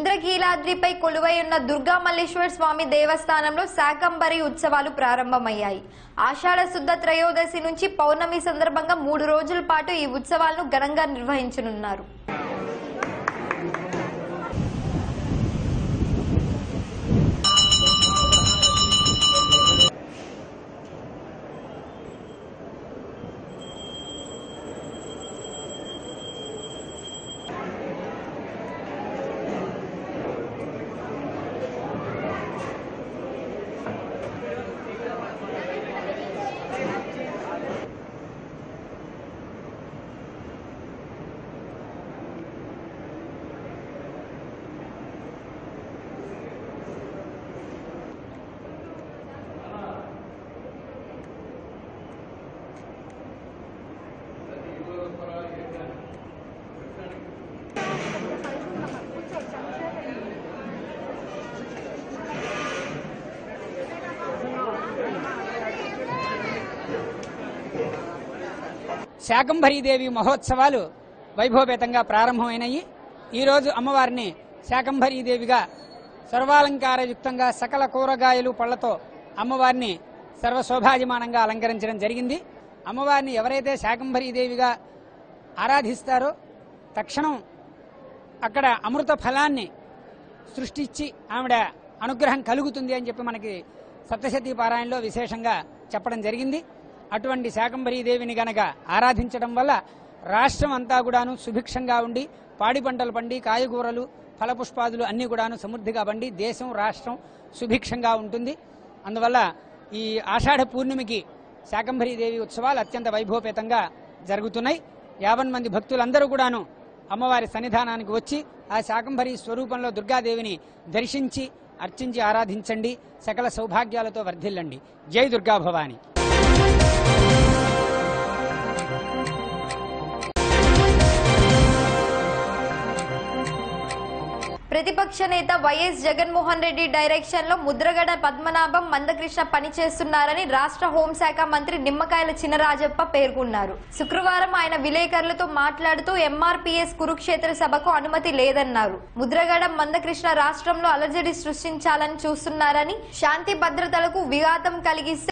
ఇంద్రకీలాద్రిపై కొలువై ఉన్న దుర్గా మల్లేశ్వర స్వామి దేవస్థానంలో శాకంబరి ఉత్సవాలు ప్రారంభమయ్యాయి ఆషాఢ శుద్ధ త్రయోదశి నుంచి పౌర్ణమి సందర్భంగా మూడు రోజుల పాటు ఈ ఉత్సవాలను ఘనంగా నిర్వహించనున్నారు శాకంభరీదేవి మహోత్సవాలు వైభవపేతంగా ప్రారంభమైనవి ఈరోజు అమ్మవారిని శాకంభరీదేవిగా సర్వాలంకారయుక్తంగా సకల కూరగాయలు పళ్లతో అమ్మవారిని సర్వశోభాయమానంగా అలంకరించడం జరిగింది అమ్మవారిని ఎవరైతే శాకంభరీదేవిగా ఆరాధిస్తారో తక్షణం అక్కడ అమృత ఫలాన్ని సృష్టించి ఆవిడ అనుగ్రహం కలుగుతుంది అని చెప్పి మనకి సప్తశతీ పారాయణలో విశేషంగా చెప్పడం జరిగింది అటువంటి శాకంబరీదేవిని గనక ఆరాధించడం వల్ల రాష్ట్రం అంతా కూడాను సుభిక్షంగా ఉండి పాడి పంటలు పండి కాయగూరలు ఫలపుష్పాదులు అన్ని కూడాను సమృద్ధిగా పండి దేశం రాష్ట్రం సుభిక్షంగా ఉంటుంది అందువల్ల ఈ ఆషాఢ పూర్ణిమకి శాకంభరీదేవి ఉత్సవాలు అత్యంత వైభవపేతంగా జరుగుతున్నాయి యావన్ మంది భక్తులందరూ కూడాను అమ్మవారి సన్నిధానానికి వచ్చి ఆ శాకంభరి స్వరూపంలో దుర్గాదేవిని దర్శించి అర్చించి ఆరాధించండి సకల సౌభాగ్యాలతో వర్ధిల్లండి జై దుర్గా భవాని ప్రతిపక్ష నేత వైఎస్ జగన్మోహన్ రెడ్డి డైరెక్షన్ లో ముద్రగడ పద్మనాభం మందకృష్ణ పనిచేస్తున్నారని రాష్ట్ర హోంశాఖ మంత్రి నిమ్మకాయల చినరాజప్ప పేర్కొన్నారు శుక్రవారం ఆయన విలేకరులతో మాట్లాడుతూ ఎంఆర్పీఎస్ కురుక్షేత్ర సభకు అనుమతి లేదన్నారు ముద్రగడ మందకృష్ణ రాష్ట్రంలో అలజడి సృష్టించాలని చూస్తున్నారని శాంతి భద్రతలకు విఘాతం కలిగిస్తే